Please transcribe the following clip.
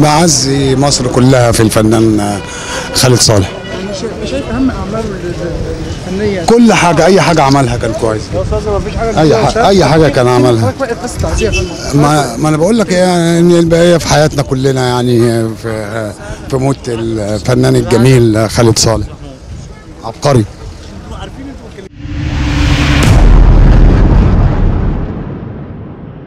بعزي مصر كلها في الفنان خالد صالح يعني شايف- شايف اهم اعماله الفنيه كل حاجه اي حاجه عملها كان كويس مفيش حاجه أي ح- أي حاجة كان عملها. حضرتك واقف بس تعزيه يا فندم ما, ما انا بقول لك يعني ان البقيه في حياتنا كلنا يعني في في موت الفنان الجميل خالد صالح عبقري